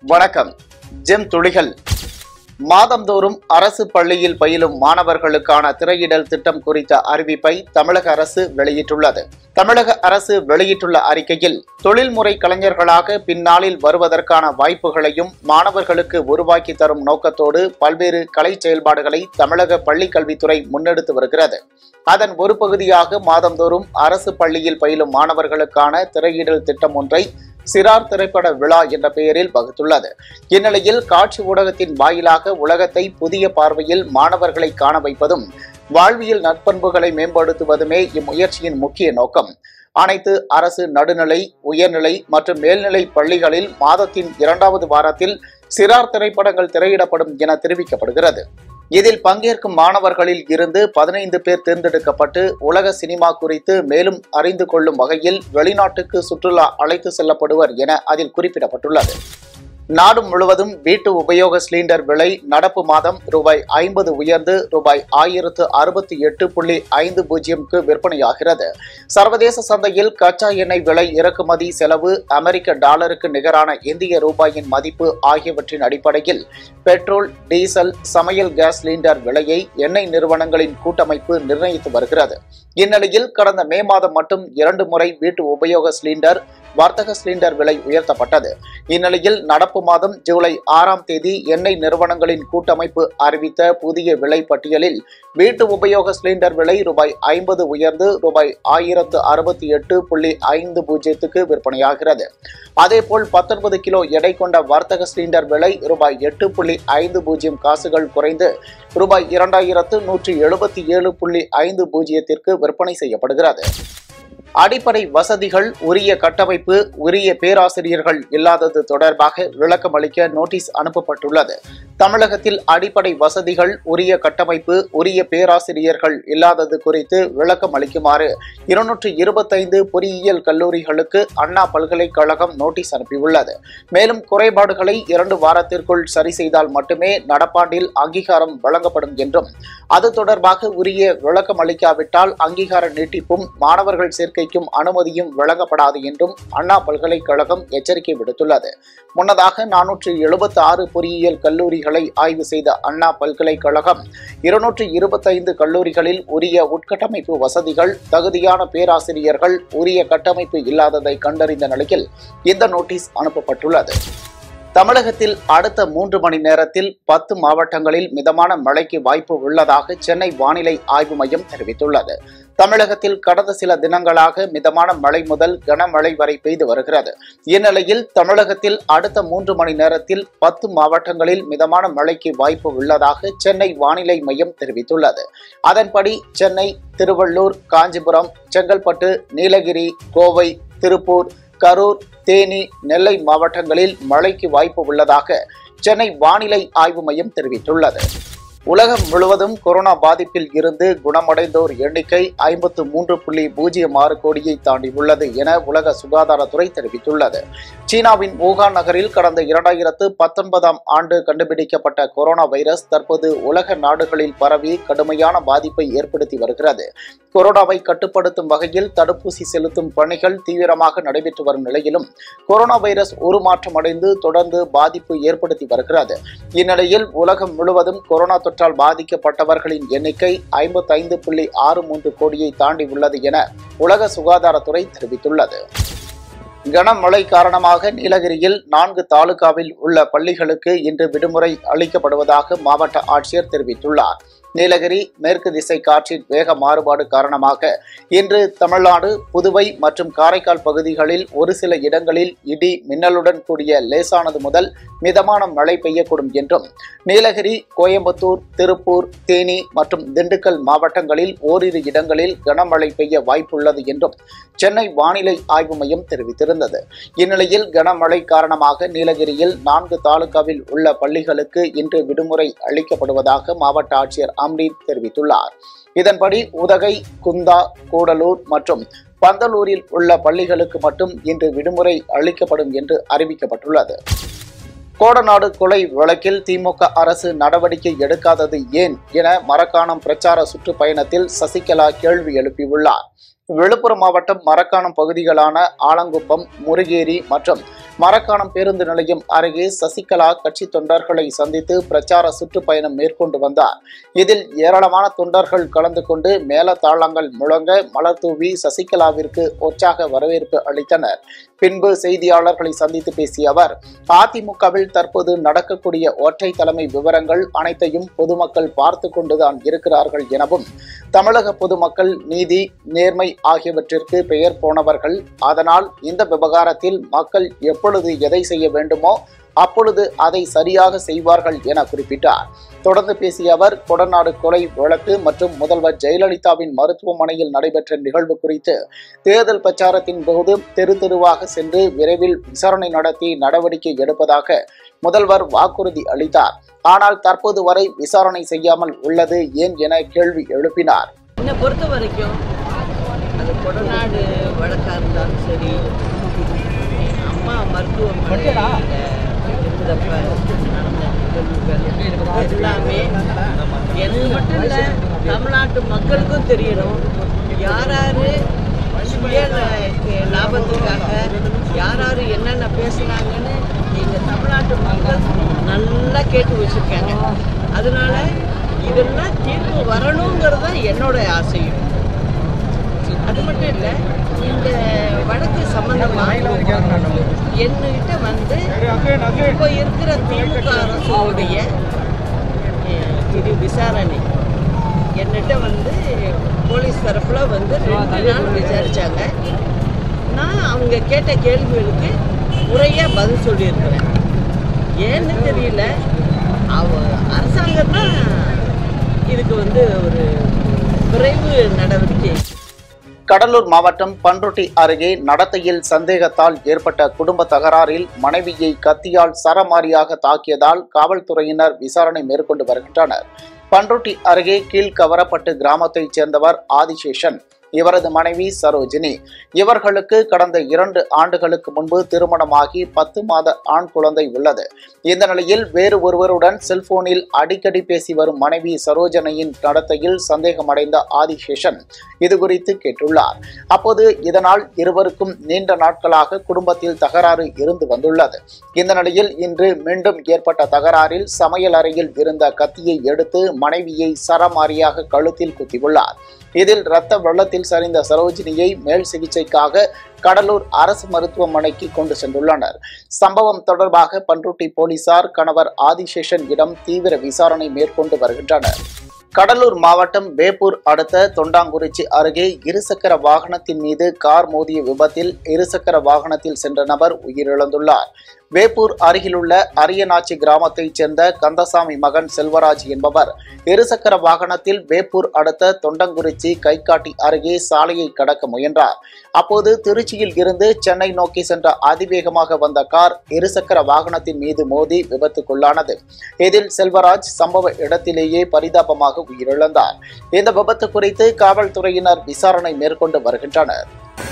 வணக்கம் ஜெம் துளிகள் மாதந்தோறும் அரசு பள்ளியில் பயிலும் மாணவர்களுக்கான திரையிடல் திட்டம் குறித்த அறிவிப்பை தமிழக அரசு வெளியிட்டுள்ளது தமிழக அரசு வெளியிட்டுள்ள அறிக்கையில் தொழில்முறை கலைஞர்களாக பின்னாளில் வருவதற்கான வாய்ப்புகளையும் மாணவர்களுக்கு உருவாக்கி தரும் நோக்கத்தோடு பல்வேறு கலை செயல்பாடுகளை தமிழக பள்ளிக் கல்வித்துறை முன்னெடுத்து வருகிறது அதன் ஒரு பகுதியாக மாதந்தோறும் அரசு பள்ளியில் பயிலும் மாணவர்களுக்கான திரையிடல் திட்டம் ஒன்றை சிறார் திரைப்பட விழா என்ற பெயரில் வகுத்துள்ளது இந்நிலையில் காட்சி ஊடகத்தின் வாயிலாக உலகத்தை புதிய பார்வையில் மாணவர்களை காண வைப்பதும் வாழ்வியல் நற்பண்புகளை மேம்படுத்துவதுமே இம்முயற்சியின் முக்கிய நோக்கம் அனைத்து அரசு நடுநிலை உயர்நிலை மற்றும் மேல்நிலை பள்ளிகளில் மாதத்தின் இரண்டாவது வாரத்தில் சிறார் திரைப்படங்கள் திரையிடப்படும் என தெரிவிக்கப்படுகிறது இதில் பங்கேற்கும் மாணவர்களில் இருந்து பதினைந்து பேர் தேர்ந்தெடுக்கப்பட்டு உலக சினிமா குறித்து மேலும் அறிந்து கொள்ளும் வகையில் வெளிநாட்டுக்கு சுற்றுலா அழைத்து செல்லப்படுவர் என அதில் குறிப்பிடப்பட்டுள்ளது நாடு முழுவதும் வீட்டு உபயோக சிலிண்டர் விலை நடப்பு மாதம் ரூபாய் ஐம்பது உயர்ந்து ரூபாய் ஆயிரத்து அறுபத்தி எட்டு புள்ளி ஐந்து பூஜ்ஜியம்க்கு விற்பனையாகிறது சர்வதேச சந்தையில் கச்சா எண்ணெய் விலை இறக்குமதி செலவு அமெரிக்க டாலருக்கு நிகரான இந்திய ரூபாயின் மதிப்பு ஆகியவற்றின் அடிப்படையில் பெட்ரோல் டீசல் சமையல் கேஸ் சிலிண்டர் விலையை எண்ணெய் நிறுவனங்களின் கூட்டமைப்பு நிர்ணயித்து வருகிறது இந்நிலையில் கடந்த மே மாதம் மட்டும் இரண்டு முறை வீட்டு உபயோக சிலிண்டர் வர்த்தக சிலிண்டர் விலை உயர்த்தப்பட்டது இந்நிலையில் நடப்பு மாதம் ஜூலை ஆறாம் தேதி எண்ணெய் நிறுவனங்களின் கூட்டமைப்பு அறிவித்த புதிய விலை பட்டியலில் வீட்டு உபயோக சிலிண்டர் விலை ரூபாய் ஐம்பது உயர்ந்து ரூபாய் ஆயிரத்து அறுபத்தி எட்டு புள்ளி ஐந்து பூஜ்ஜியத்துக்கு விற்பனையாகிறது அதேபோல் பத்தொன்பது கிலோ எடை கொண்ட வர்த்தக சிலிண்டர் விலை ரூபாய் எட்டு புள்ளி ஐந்து பூஜ்ஜியம் காசுகள் குறைந்து ரூபாய் இரண்டாயிரத்து நூற்றி எழுபத்தி ஏழு புள்ளி ஐந்து பூஜ்ஜியத்திற்கு விற்பனை செய்யப்படுகிறது அடிப்படை வசதிகள் உரிய கட்டமைப்பு உரிய பேராசிரியர்கள் இல்லாதது தொடர்பாக விளக்கம் அளிக்க நோட்டீஸ் அனுப்பப்பட்டுள்ளது தமிழகத்தில் அடிப்படை வசதிகள் உரிய கட்டமைப்பு உரிய பேராசிரியர்கள் இல்லாதது குறித்து விளக்கம் அளிக்குமாறு இருநூற்று இருபத்தைந்து பொறியியல் கல்லூரிகளுக்கு அண்ணா பல்கலைக்கழகம் நோட்டீஸ் அனுப்பியுள்ளது மேலும் குறைபாடுகளை இரண்டு வாரத்திற்குள் சரி செய்தால் மட்டுமே நடப்பாண்டில் அங்கீகாரம் வழங்கப்படும் என்றும் அது தொடர்பாக உரிய விளக்கம் அளிக்காவிட்டால் அங்கீகார நீட்டிப்பும் மாணவர்கள் சேர்க்கைக்கும் அனுமதியும் வழங்கப்படாது என்றும் அண்ணா பல்கலைக்கழகம் எச்சரிக்கை விடுத்துள்ளது முன்னதாக நானூற்று எழுபத்தி ஆறு பொறியியல் கல்லூரிகளை ஆய்வு செய்த அண்ணா பல்கலைக்கழகம் இருநூற்று இருபத்தைந்து கல்லூரிகளில் உரிய உட்கட்டமைப்பு வசதிகள் தகுதியான பேராசிரியர்கள் உரிய கட்டமைப்பு இல்லாததை கண்டறிந்த நிலையில் இந்த நோட்டீஸ் அனுப்பப்பட்டுள்ளது தமிழகத்தில் அடுத்த மூன்று மணி நேரத்தில் பத்து மாவட்டங்களில் மிதமான மழைக்கு வாய்ப்பு உள்ளதாக சென்னை வானிலை ஆய்வு மையம் தெரிவித்துள்ளது தமிழகத்தில் கடந்த சில தினங்களாக மிதமான மழை முதல் கனமழை வரை பெய்து வருகிறது இந்நிலையில் தமிழகத்தில் அடுத்த மூன்று மணி நேரத்தில் பத்து மாவட்டங்களில் மிதமான மழைக்கு வாய்ப்பு உள்ளதாக சென்னை வானிலை மையம் தெரிவித்துள்ளது அதன்படி சென்னை திருவள்ளூர் காஞ்சிபுரம் செங்கல்பட்டு நீலகிரி கோவை திருப்பூர் கரூர் தேனி நெல்லை மாவட்டங்களில் மழைக்கு வாய்ப்பு உள்ளதாக சென்னை வானிலை ஆய்வு மையம் தெரிவித்துள்ளது உலகம் முழுவதும் கொரோனா பாதிப்பில் இருந்து குணமடைந்தோர் எண்ணிக்கை ஐம்பத்து மூன்று புள்ளி பூஜ்ஜியம் ஆறு கோடியை தாண்டியுள்ளது என உலக சுகாதாரத்துறை தெரிவித்துள்ளது சீனாவின் வூகான் நகரில் கடந்த இரண்டாயிரத்து பத்தொன்பதாம் ஆண்டு கண்டுபிடிக்கப்பட்ட கொரோனா வைரஸ் தற்போது உலக நாடுகளில் பரவி கடுமையான பாதிப்பை ஏற்படுத்தி வருகிறது கொரோனாவை கட்டுப்படுத்தும் வகையில் தடுப்பூசி செலுத்தும் பணிகள் தீவிரமாக நடைபெற்று வரும் நிலையிலும் கொரோனா வைரஸ் உருமாற்றமடைந்து தொடர்ந்து பாதிப்பு ஏற்படுத்தி வருகிறது இந்நிலையில் உலகம் முழுவதும் கொரோனா தொற்றால் பாதிக்கப்பட்டவர்களின் எண்ணிக்கை ஐம்பத்தைந்து புள்ளி ஆறு மூன்று கோடியை தாண்டி உள்ளது என உலக சுகாதாரத்துறை தெரிவித்துள்ளது கனமழை காரணமாக நீலகிரியில் நான்கு தாலுகாவில் உள்ள பள்ளிகளுக்கு இன்று விடுமுறை அளிக்கப்படுவதாக மாவட்ட ஆட்சியர் தெரிவித்துள்ளார் நீலகிரி மேற்கு திசை காற்றின் வேக மாறுபாடு காரணமாக இன்று தமிழ்நாடு புதுவை மற்றும் காரைக்கால் பகுதிகளில் ஒரு சில இடங்களில் இடி மின்னலுடன் கூடிய லேசானது முதல் மிதமான மழை பெய்யக்கூடும் என்றும் நீலகிரி கோயம்புத்தூர் திருப்பூர் தேனி மற்றும் திண்டுக்கல் மாவட்டங்களில் ஓரிரு இடங்களில் கனமழை பெய்ய வாய்ப்புள்ளது என்றும் சென்னை வானிலை ஆய்வு மையம் தெரிவித்திருந்தது இந்நிலையில் கனமழை காரணமாக நீலகிரியில் நான்கு தாலுகாவில் உள்ள பள்ளிகளுக்கு இன்று விடுமுறை அளிக்கப்படுவதாக மாவட்ட ஆட்சியர் அம்ரீத் தெரிவித்துள்ளார் இதன்படி உதகை குந்தா கூடலூர் மற்றும் பந்தலூரில் உள்ள பள்ளிகளுக்கு மட்டும் இன்று விடுமுறை அளிக்கப்படும் என்று அறிவிக்கப்பட்டுள்ளது கோடநாடு கொலை வழக்கில் திமுக அரசு நடவடிக்கை எடுக்காதது ஏன் என மரக்காணம் பிரச்சார சுற்றுப்பயணத்தில் சசிகலா கேள்வி எழுப்பியுள்ளார் விழுப்புரம் மாவட்டம் மரக்காணம் பகுதிகளான ஆலங்குப்பம் முருகேரி மற்றும் மரக்காணம் பேருந்து நிலையம் அருகே சசிகலா கட்சி தொண்டர்களை சந்தித்து பிரச்சார சுற்றுப்பயணம் மேற்கொண்டு வந்தார் இதில் ஏராளமான தொண்டர்கள் கலந்து கொண்டு மேலதாளங்கள் முழங்க மலர் தூவி சசிகலாவிற்கு உற்சாக வரவேற்பு அளித்தனர் பின்பு செய்தியாளர்களை சந்தித்து பேசிய அவர் அதிமுகவில் தற்போது நடக்கக்கூடிய ஒற்றை தலைமை விவரங்கள் அனைத்தையும் பொதுமக்கள் பார்த்து கொண்டுதான் இருக்கிறார்கள் எனவும் தமிழக பொதுமக்கள் நீதி நேர்மை ஆகியவற்றிற்கு பெயர் போனவர்கள் அதனால் இந்த விவகாரத்தில் மக்கள் எப்பொழுது எதை செய்ய வேண்டுமோ அப்பொழுது அதை சரியாக செய்வார்கள் என குறிப்பிட்டார் தொடர்ந்து பேசிய அவர் கொடநாடு கொலை வழக்கு மற்றும் முதல்வர் ஜெயலலிதாவின் மருத்துவமனையில் நடைபெற்ற நிகழ்வு குறித்து தேர்தல் பிரச்சாரத்தின் போது தெரு தெருவாக சென்று விரைவில் விசாரணை நடத்தி நடவடிக்கை எடுப்பதாக முதல்வர் வாக்குறுதி அளித்தார் ஆனால் தற்போது வரை விசாரணை செய்யாமல் உள்ளது ஏன் என கேள்வி எழுப்பினார் என்னை பொறுத்த வரைக்கும் அது கொடநாடு வழக்காக இருந்தாலும் சரி அம்மா மருத்துவமனையில் இருந்தப்ப நடந்த நிகழ்வுகள் எல்லாமே எனக்கு மட்டும் இல்லை தமிழ்நாட்டு மக்களுக்கும் தெரியணும் யார் யார் சுய ல- லாபத்துக்காக யார் யார் என்னென்ன பேசுனாங்கன்னு எங்கள் தமிழ்நாட்டு மக்கள் நல்லா கேட்டு வச்சுருக்காங்க அதனால இதெல்லாம் தீர்ப்பு வரணுங்கிறது தான் என்னோட ஆசையும் அது மட்டும் இல்லை இந்த வழக்கு சம்பந்தமாக என்கிட்ட வந்து இப்போ இருக்கிற திமுக அரசுடைய அஹ், இது விசாரணை என்கிட்ட வந்து போலீஸ் தரப்பில் வந்து ரெண்டு நாள் விசாரிச்சாங்க நான் அவங்க கேட்ட கேள்விகளுக்கு முறையாக பதில் சொல்லியிருக்கிறேன் ஏன்னு தெரியல அவ அரசாங்கம் தான் இதுக்கு வந்து ஒரு விரைவு நடவடிக்கை கடலூர் மாவட்டம் பன்ருட்டி அருகே நடத்தையில் சந்தேகத்தால் ஏற்பட்ட குடும்ப தகராறில் மனைவியை கத்தியால் சரமாரியாக தாக்கியதால் காவல்துறையினர் விசாரணை மேற்கொண்டு வருகின்றனர் பன்ருட்டி அருகே கீழ்கவரப்பட்டு கிராமத்தைச் சேர்ந்தவர் ஆதிசேஷன் இவரது மனைவி சரோஜினி இவர்களுக்கு கடந்த இரண்டு ஆண்டுகளுக்கு முன்பு திருமணமாகி பத்து மாத ஆண் குழந்தை உள்ளது இந்த நிலையில் வேறு ஒருவருடன் செல்போனில் அடிக்கடி பேசி வரும் மனைவி சரோஜனையின் நடத்தையில் சந்தேகமடைந்த ஆதிசேஷன் இது குறித்து கேட்டுள்ளார் அப்போது இதனால் இருவருக்கும் நீண்ட நாட்களாக குடும்பத்தில் தகராறு இருந்து வந்துள்ளது இந்த நிலையில் இன்று மீண்டும் ஏற்பட்ட தகராறில் சமையல் அறையில் இருந்த கத்தியை எடுத்து மனைவியை சரமாரியாக கழுத்தில் குத்தியுள்ளார் இதில் இரத்த வெள்ளத்தில் சரிந்த சரோஜினியை மேல் சிகிச்சைக்காக கடலூர் அரசு மருத்துவமனைக்கு கொண்டு சென்றுள்ளனர் சம்பவம் தொடர்பாக பன்ருட்டி போலீசார் கணவர் ஆதிசேஷன் இடம் தீவிர விசாரணை மேற்கொண்டு வருகின்றனர் கடலூர் மாவட்டம் வேப்பூர் அடுத்த தொண்டாங்குறிச்சி அருகே இருசக்கர வாகனத்தின் மீது கார் மோதிய விபத்தில் இருசக்கர வாகனத்தில் சென்ற நபர் உயிரிழந்துள்ளார் வேப்பூர் அருகிலுள்ள அரியநாச்சி கிராமத்தைச் சேர்ந்த கந்தசாமி மகன் செல்வராஜ் என்பவர் இருசக்கர வாகனத்தில் வேப்பூர் அடுத்த தொண்டங்குறிச்சி கைகாட்டி அருகே சாலையை கடக்க முயன்றார் அப்போது திருச்சியில் இருந்து சென்னை நோக்கி சென்ற அதிவேகமாக வந்த கார் இருசக்கர வாகனத்தின் மீது மோதி விபத்துக்குள்ளானது இதில் செல்வராஜ் சம்பவ இடத்திலேயே பரிதாபமாக உயிரிழந்தார் இந்த விபத்து குறித்து காவல்துறையினர் விசாரணை மேற்கொண்டு வருகின்றனர்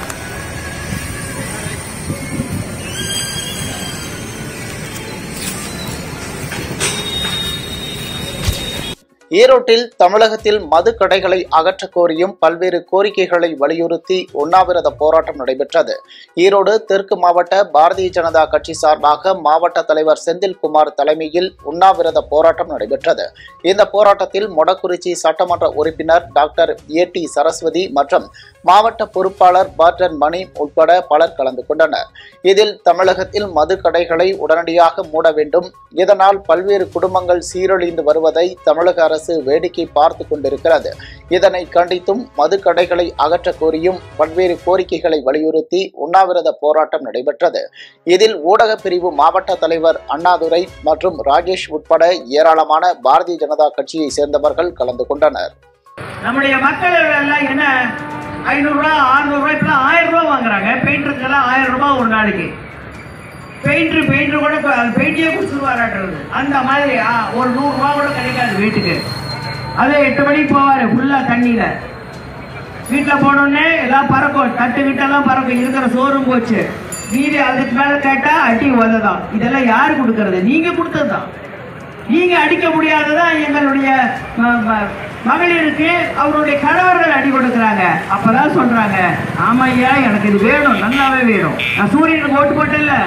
ஈரோட்டில் தமிழகத்தில் மது கடைகளை அகற்றக் கோரியும் பல்வேறு கோரிக்கைகளை வலியுறுத்தி உண்ணாவிரத போராட்டம் நடைபெற்றது ஈரோடு தெற்கு மாவட்ட பாரதிய ஜனதா கட்சி சார்பாக மாவட்ட தலைவர் செந்தில்குமார் தலைமையில் உண்ணாவிரத போராட்டம் நடைபெற்றது இந்த போராட்டத்தில் மொடக்குறிச்சி சட்டமன்ற உறுப்பினர் டாக்டர் ஏ டி சரஸ்வதி மற்றும் மாவட்ட பொறுப்பாளர் பார்டன் மணி உட்பட பலர் கலந்து கொண்டனர் இதில் தமிழகத்தில் மது கடைகளை உடனடியாக மூட வேண்டும் இதனால் பல்வேறு குடும்பங்கள் சீரழிந்து வருவதை தமிழக அரசு வேடிக்கை பார்த்து கொண்டிருக்கிறது இதனை கண்டித்தும் மது கடைகளை அகற்ற கோரியும் பல்வேறு கோரிக்கைகளை வலியுறுத்தி உண்ணாவிரத போராட்டம் நடைபெற்றது இதில் ஊடக பிரிவு மாவட்ட தலைவர் அண்ணாதுரை மற்றும் ராஜேஷ் உட்பட ஏராளமான பாரதிய ஜனதா கட்சியை சேர்ந்தவர்கள் கலந்து கொண்டனர் நம்முடைய மக்கள் எல்லாம் என்ன ஐநூறுரூவா ஆறுநூறுவா இப்பெல்லாம் ஆயிரம் ரூபா வாங்குறாங்க பெயிண்டருக்கெல்லாம் ஆயிரம் ரூபாய் ஒரு நாளைக்கு பெயிண்டர் பெயிண்டர் கூட பெயிண்டே கொடுத்துருவாராட்டுறது அந்த மாதிரி ஆ, ஒரு நூறுரூவா கூட கிடைக்காது வீட்டுக்கு அதே எட்டு மணிக்கு போவார் ஃபுல்லாக தண்ணியில் வீட்டில் போனோடனே எல்லாம் பறக்கும் தட்டு கிட்டெல்லாம் பறக்கும் இருக்கிற சோறும் போச்சு மீதி அதுக்கு மேலே கேட்டால் அடி உததான் இதெல்லாம் யார் கொடுக்கறது நீங்கள் கொடுத்தது தான் நீங்க அடிக்க முடியாததான் எங்களுடைய ம- ம- மகளிருக்கு அவருடைய கணவர்கள் அடி கொடுக்குறாங்க அப்பதான் சொல்றாங்க ஆமா ஐயா எனக்கு இது வேணும் நல்லாவே வேணும் நான் சூரியனுக்கு ஓட்டு போட்டேன்ல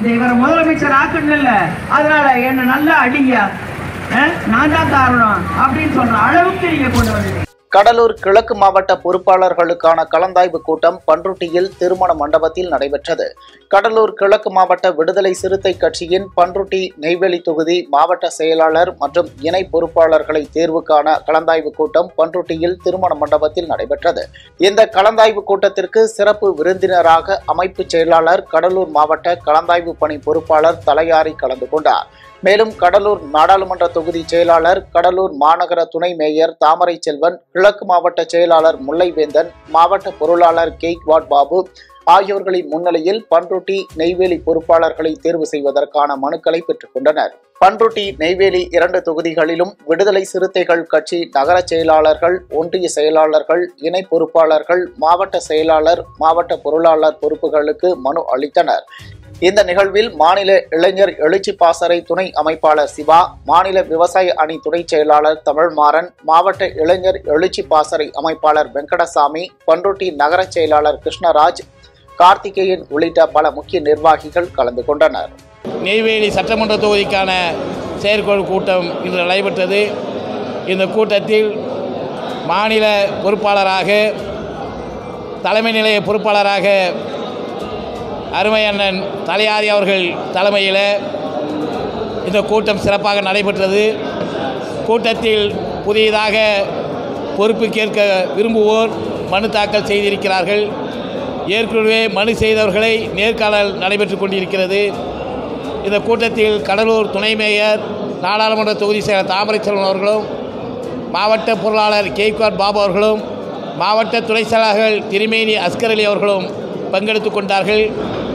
இந்த இவரை முதலமைச்சர் ஆக்கணும்ல அதனால என்ன நல்லா அடிங்க அஹ், நான் தான் காரணம் அப்படின்னு சொல்ற அளவுக்கு நீங்க கொண்டு வந்தீங்க கடலூர் கிழக்கு மாவட்ட பொறுப்பாளர்களுக்கான கலந்தாய்வு கூட்டம் பன்ருட்டியில் திருமண மண்டபத்தில் நடைபெற்றது கடலூர் கிழக்கு மாவட்ட விடுதலை சிறுத்தை கட்சியின் பன்ருட்டி நெய்வேலி தொகுதி மாவட்ட செயலாளர் மற்றும் இணை பொறுப்பாளர்களை தேர்வுக்கான கலந்தாய்வு கூட்டம் பன்ருட்டியில் திருமண மண்டபத்தில் நடைபெற்றது இந்த கலந்தாய்வு கூட்டத்திற்கு சிறப்பு விருந்தினராக அமைப்பு செயலாளர் கடலூர் மாவட்ட கலந்தாய்வு பணி பொறுப்பாளர் தலையாரி கலந்து கொண்டார் மேலும் கடலூர் நாடாளுமன்ற தொகுதி செயலாளர் கடலூர் மாநகர துணை மேயர் தாமரை செல்வன் கிழக்கு மாவட்ட செயலாளர் முல்லைவேந்தன் மாவட்ட பொருளாளர் கெய்க்வாட் பாபு ஆகியோர்களின் முன்னிலையில் பன்ருட்டி நெய்வேலி பொறுப்பாளர்களை தேர்வு செய்வதற்கான மனுக்களை பெற்றுக்கொண்டனர் பன்ருட்டி நெய்வேலி இரண்டு தொகுதிகளிலும் விடுதலை சிறுத்தைகள் கட்சி நகர செயலாளர்கள் ஒன்றிய செயலாளர்கள் இணை பொறுப்பாளர்கள் மாவட்ட செயலாளர் மாவட்ட பொருளாளர் பொறுப்புகளுக்கு மனு அளித்தனர் இந்த நிகழ்வில் மாநில இளைஞர் எழுச்சி பாசறை துணை அமைப்பாளர் சிவா மாநில விவசாய அணி துணை செயலாளர் தமிழ்மாறன் மாவட்ட இளைஞர் எழுச்சி பாசறை அமைப்பாளர் வெங்கடசாமி பன்ருட்டி நகர செயலாளர் கிருஷ்ணராஜ் கார்த்திகேயன் உள்ளிட்ட பல முக்கிய நிர்வாகிகள் கலந்து கொண்டனர் நெய்வேலி சட்டமன்ற தொகுதிக்கான செயற்குழு கூட்டம் இன்று நடைபெற்றது இந்த கூட்டத்தில் மாநில பொறுப்பாளராக தலைமை நிலைய பொறுப்பாளராக அருமை அண்ணன் தலையாரி அவர்கள் தலைமையில் இந்த கூட்டம் சிறப்பாக நடைபெற்றது கூட்டத்தில் புதியதாக பொறுப்பு கேட்க விரும்புவோர் மனு தாக்கல் செய்திருக்கிறார்கள் ஏற்கனவே மனு செய்தவர்களை நேர்காணல் நடைபெற்று கொண்டிருக்கிறது இந்த கூட்டத்தில் கடலூர் துணை மேயர் நாடாளுமன்ற தொகுதி செயலர் தாமரை செல்வன் அவர்களும் மாவட்ட பொருளாளர் கேக்வார் பாபு அவர்களும் மாவட்ட துணை செயலாளர்கள் திருமேனி அஸ்கர் அலி அவர்களும் பங்கெடுத்து கொண்டார்கள்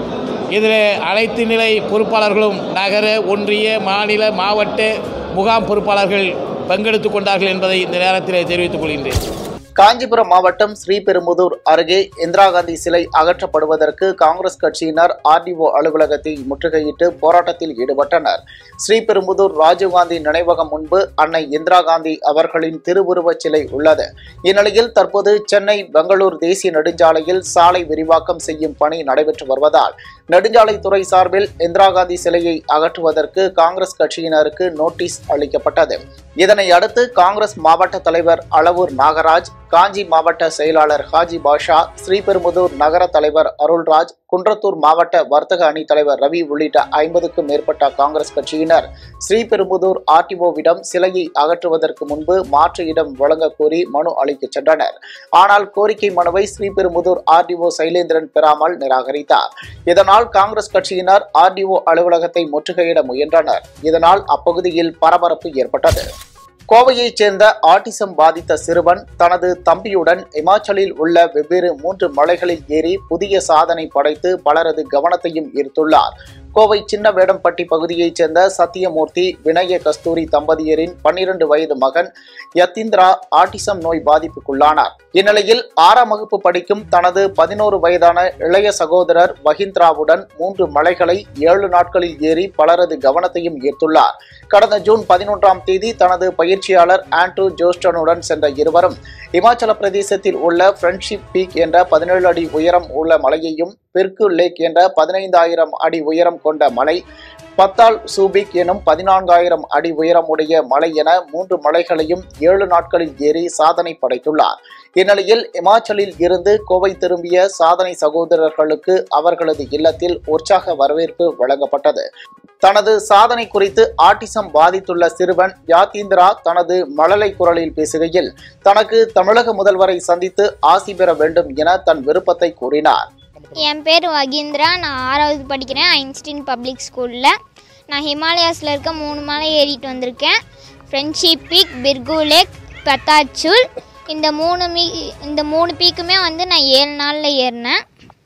இதில் அனைத்து நிலை பொறுப்பாளர்களும் நகர ஒன்றிய மாநில மாவட்ட முகாம் பொறுப்பாளர்கள் பங்கெடுத்து கொண்டார்கள் என்பதை இந்த நேரத்தில் தெரிவித்துக் கொள்கின்றேன் காஞ்சிபுரம் மாவட்டம் ஸ்ரீபெரும்புதூர் அருகே இந்திரா காந்தி சிலை அகற்றப்படுவதற்கு காங்கிரஸ் கட்சியினர் ஆர்டிஓ அலுவலகத்தை முற்றுகையிட்டு போராட்டத்தில் ஈடுபட்டனர் ஸ்ரீபெரும்புதூர் ராஜீவ்காந்தி நினைவகம் முன்பு அன்னை இந்திரா காந்தி அவர்களின் திருவுருவச் சிலை உள்ளது இந்நிலையில் தற்போது சென்னை பெங்களூர் தேசிய நெடுஞ்சாலையில் சாலை விரிவாக்கம் செய்யும் பணி நடைபெற்று வருவதால் நெடுஞ்சாலைத்துறை சார்பில் இந்திரா காந்தி சிலையை அகற்றுவதற்கு காங்கிரஸ் கட்சியினருக்கு நோட்டீஸ் அளிக்கப்பட்டது இதனை அடுத்து காங்கிரஸ் மாவட்ட தலைவர் அளவூர் நாகராஜ் காஞ்சி மாவட்ட செயலாளர் ஹாஜி பாஷா ஸ்ரீபெரும்புதூர் நகர தலைவர் அருள்ராஜ் குன்றத்தூர் மாவட்ட வர்த்தக அணி தலைவர் ரவி உள்ளிட்ட ஐம்பதுக்கும் மேற்பட்ட காங்கிரஸ் கட்சியினர் ஸ்ரீபெரும்புதூர் ஆர்டிஓவிடம் சிலையை அகற்றுவதற்கு முன்பு மாற்று இடம் வழங்க கோரி மனு அளிக்கச் சென்றனர் ஆனால் கோரிக்கை மனுவை ஸ்ரீபெரும்புதூர் ஆர்டிஓ சைலேந்திரன் பெறாமல் நிராகரித்தார் இதனால் காங்கிரஸ் கட்சியினர் ஆர்டிஓ அலுவலகத்தை முற்றுகையிட முயன்றனர் இதனால் அப்பகுதியில் பரபரப்பு ஏற்பட்டது கோவையைச் சேர்ந்த ஆட்டிசம் பாதித்த சிறுவன் தனது தம்பியுடன் இமாச்சலில் உள்ள வெவ்வேறு மூன்று மலைகளில் ஏறி புதிய சாதனை படைத்து பலரது கவனத்தையும் ஈர்த்துள்ளார் கோவை சின்ன வேடம்பட்டி பகுதியைச் சேர்ந்த சத்தியமூர்த்தி வினய கஸ்தூரி தம்பதியரின் பன்னிரண்டு வயது மகன் யத்தீந்திரா ஆட்டிசம் நோய் பாதிப்புக்குள்ளானார் இந்நிலையில் ஆறாம் வகுப்பு படிக்கும் தனது பதினோரு வயதான இளைய சகோதரர் வஹிந்திராவுடன் மூன்று மலைகளை ஏழு நாட்களில் ஏறி பலரது கவனத்தையும் ஈர்த்துள்ளார் கடந்த ஜூன் பதினொன்றாம் தேதி தனது பயிற்சியாளர் ஆண்ட்ரூ ஜோஸ்டனுடன் சென்ற இருவரும் இமாச்சல பிரதேசத்தில் உள்ள ஃப்ரெண்ட்ஷிப் பீக் என்ற பதினேழு அடி உயரம் உள்ள மலையையும் பெர்கு லேக் என்ற பதினைந்தாயிரம் அடி உயரம் கொண்ட மலை பத்தால் சூபிக் எனும் பதினான்காயிரம் அடி உயரமுடைய மலை என மூன்று மலைகளையும் ஏழு நாட்களில் ஏறி சாதனை படைத்துள்ளார் இந்நிலையில் இமாச்சலில் இருந்து கோவை திரும்பிய சாதனை சகோதரர்களுக்கு அவர்களது இல்லத்தில் உற்சாக வரவேற்பு வழங்கப்பட்டது தனது சாதனை குறித்து ஆட்டிசம் பாதித்துள்ள சிறுவன் யாத்தீந்திரா தனது மழலை குரலில் பேசுகையில் தனக்கு தமிழக முதல்வரை சந்தித்து ஆசி பெற வேண்டும் என தன் விருப்பத்தை கூறினார் என் பேர் வகீந்திரா நான் ஆறாவது படிக்கிறேன் ஐன்ஸ்டீன் பப்ளிக் ஸ்கூலில் நான் ஹிமாலயாஸில் இருக்க மூணு மலை ஏறிட்டு வந்திருக்கேன் ஃப்ரெண்ட்ஷிப் பீக் பிர்கு லேக் பத்தாச்சூல் இந்த மூணு மீ இந்த மூணு பீக்குமே வந்து நான் ஏழு நாளில் ஏறினேன்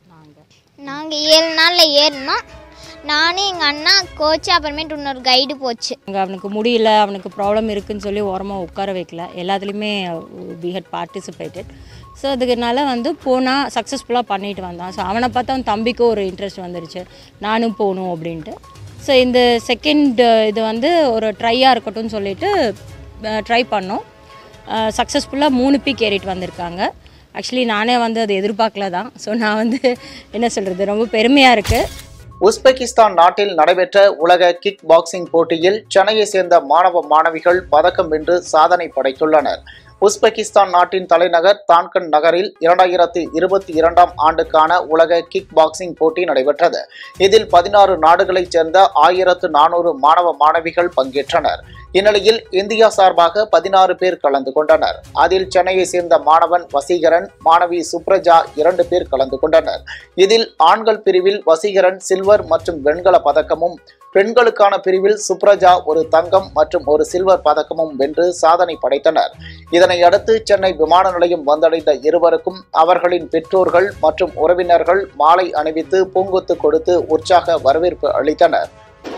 நாங்கள் ஏழு நாளில் ஏறினோம் நானும் எங்கள் அண்ணா கோச்சு அப்புறமேட்டு இன்னொரு கைடு போச்சு அங்கே அவனுக்கு முடியல அவனுக்கு ப்ராப்ளம் இருக்குன்னு சொல்லி ஓரமாக உட்கார வைக்கல எல்லாத்துலேயுமே வி ஹட் பார்ட்டிசிபேட்டட் ஸோ அதுக்குனால வந்து போனால் சக்ஸஸ்ஃபுல்லாக பண்ணிட்டு வந்தான் ஸோ அவனை பார்த்தா அவன் தம்பிக்கும் ஒரு இன்ட்ரெஸ்ட் வந்துருச்சு நானும் போகணும் அப்படின்ட்டு ஸோ இந்த செகண்ட் இது வந்து ஒரு ட்ரையாக இருக்கட்டும்னு சொல்லிட்டு ட்ரை பண்ணோம் சக்ஸஸ்ஃபுல்லாக மூணு பீக் ஏறிட்டு வந்திருக்காங்க ஆக்சுவலி நானே வந்து அதை எதிர்பார்க்கல தான் ஸோ நான் வந்து என்ன சொல்கிறது ரொம்ப பெருமையாக இருக்குது உஸ்பெகிஸ்தான் நாட்டில் நடைபெற்ற உலக கிக் பாக்ஸிங் போட்டியில் சென்னையை சேர்ந்த மாணவ மாணவிகள் பதக்கம் வென்று சாதனை படைத்துள்ளனர் உஸ்பெகிஸ்தான் நாட்டின் தலைநகர் தான்கன் நகரில் இரண்டாயிரத்தி இருபத்தி இரண்டாம் ஆண்டுக்கான உலக கிக் பாக்ஸிங் போட்டி நடைபெற்றது இதில் பதினாறு நாடுகளைச் சேர்ந்த ஆயிரத்து நானூறு மாணவ மாணவிகள் பங்கேற்றனர் இந்நிலையில் இந்தியா சார்பாக பதினாறு பேர் கலந்து கொண்டனர் அதில் சென்னையை சேர்ந்த மாணவன் வசீகரன் மாணவி சுப்ரஜா இரண்டு பேர் கலந்து கொண்டனர் இதில் ஆண்கள் பிரிவில் வசீகரன் சில்வர் மற்றும் வெண்கல பதக்கமும் பெண்களுக்கான பிரிவில் சுப்ரஜா ஒரு தங்கம் மற்றும் ஒரு சில்வர் பதக்கமும் வென்று சாதனை படைத்தனர் இதனை அடுத்து சென்னை விமான நிலையம் வந்தடைந்த இருவருக்கும் அவர்களின் பெற்றோர்கள் மற்றும் உறவினர்கள் மாலை அணிவித்து பூங்கொத்து கொடுத்து உற்சாக வரவேற்பு அளித்தனர்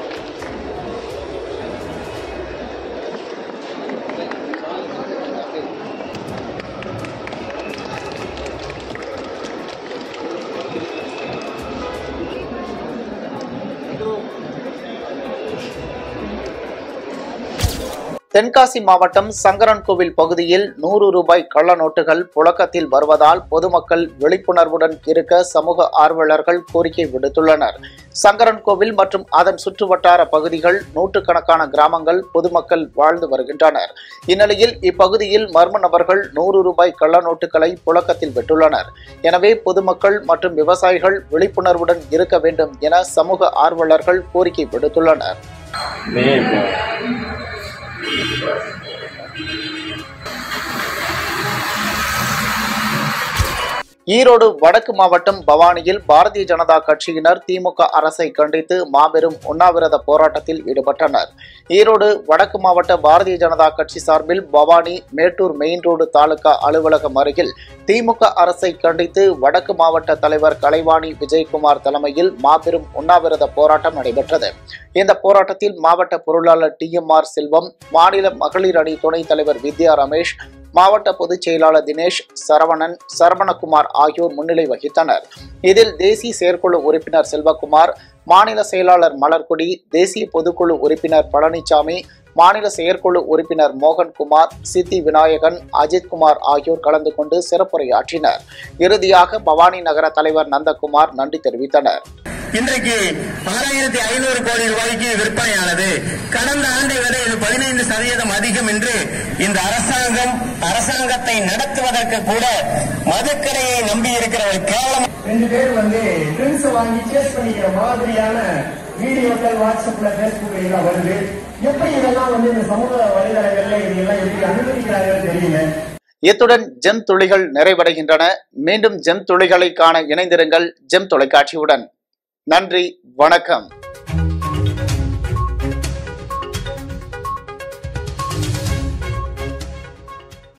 தென்காசி மாவட்டம் சங்கரன்கோவில் பகுதியில் நூறு ரூபாய் கள்ள நோட்டுகள் புழக்கத்தில் வருவதால் பொதுமக்கள் விழிப்புணர்வுடன் இருக்க சமூக ஆர்வலர்கள் கோரிக்கை விடுத்துள்ளனர் சங்கரன்கோவில் மற்றும் அதன் சுற்றுவட்டார பகுதிகள் நூற்றுக்கணக்கான கிராமங்கள் பொதுமக்கள் வாழ்ந்து வருகின்றனர் இந்நிலையில் இப்பகுதியில் மர்ம நபர்கள் நூறு ரூபாய் கள்ள நோட்டுகளை புழக்கத்தில் விட்டுள்ளனர் எனவே பொதுமக்கள் மற்றும் விவசாயிகள் விழிப்புணர்வுடன் இருக்க வேண்டும் என சமூக ஆர்வலர்கள் கோரிக்கை விடுத்துள்ளனர் ஈரோடு வடக்கு மாவட்டம் பவானியில் பாரதிய ஜனதா கட்சியினர் திமுக அரசை கண்டித்து மாபெரும் உண்ணாவிரத போராட்டத்தில் ஈடுபட்டனர் ஈரோடு வடக்கு மாவட்ட பாரதிய ஜனதா கட்சி சார்பில் பவானி மேட்டூர் மெயின் ரோடு தாலுகா அலுவலகம் அருகில் திமுக அரசை கண்டித்து வடக்கு மாவட்ட தலைவர் கலைவாணி விஜயகுமார் தலைமையில் மாபெரும் உண்ணாவிரத போராட்டம் நடைபெற்றது இந்த போராட்டத்தில் மாவட்ட பொருளாளர் டி எம் ஆர் செல்வம் மாநில மகளிர் அணி துணைத் தலைவர் வித்யா ரமேஷ் மாவட்ட பொதுச் செயலாளர் தினேஷ் சரவணன் சரவணகுமார் ஆகியோர் முன்னிலை வகித்தனர் இதில் தேசிய செயற்குழு உறுப்பினர் செல்வகுமார் மாநில செயலாளர் மலர்கொடி தேசிய பொதுக்குழு உறுப்பினர் பழனிசாமி மாநில செயற்குழு உறுப்பினர் மோகன்குமார் சித்தி விநாயகன் அஜித்குமார் ஆகியோர் கலந்து கொண்டு சிறப்புரையாற்றினர் இறுதியாக பவானி நகர தலைவர் நந்தகுமார் நன்றி தெரிவித்தனர் இன்றைக்கு ஆறாயிரத்தி ஐநூறு கோடி ரூபாய்க்கு விற்பனையானது கடந்த ஆண்டை விட இது பதினைந்து சதவீதம் அதிகம் என்று இந்த அரசாங்கம் அரசாங்கத்தை நடத்துவதற்கு கூட மதுக்கடையை நம்பி இருக்கிற ஒரு கேவலம் ரெண்டு பேர் வந்து ட்ரிங்க்ஸ் வாங்கி சேஸ் பண்ணிக்கிற மாதிரியான வீடியோக்கள் வாட்ஸ்அப்ல பேஸ்புக்ல எல்லாம் வருது எப்படி இதெல்லாம் வந்து இந்த சமூக வலைதளங்கள்ல இதெல்லாம் எப்படி அனுமதிக்கிறாங்கன்னு தெரியல இத்துடன் ஜெம் துளிகள் நிறைவடைகின்றன மீண்டும் ஜெம் துளிகளை காண இணைந்திருங்கள் ஜெம் தொலைக்காட்சியுடன் நன்றி வணக்கம்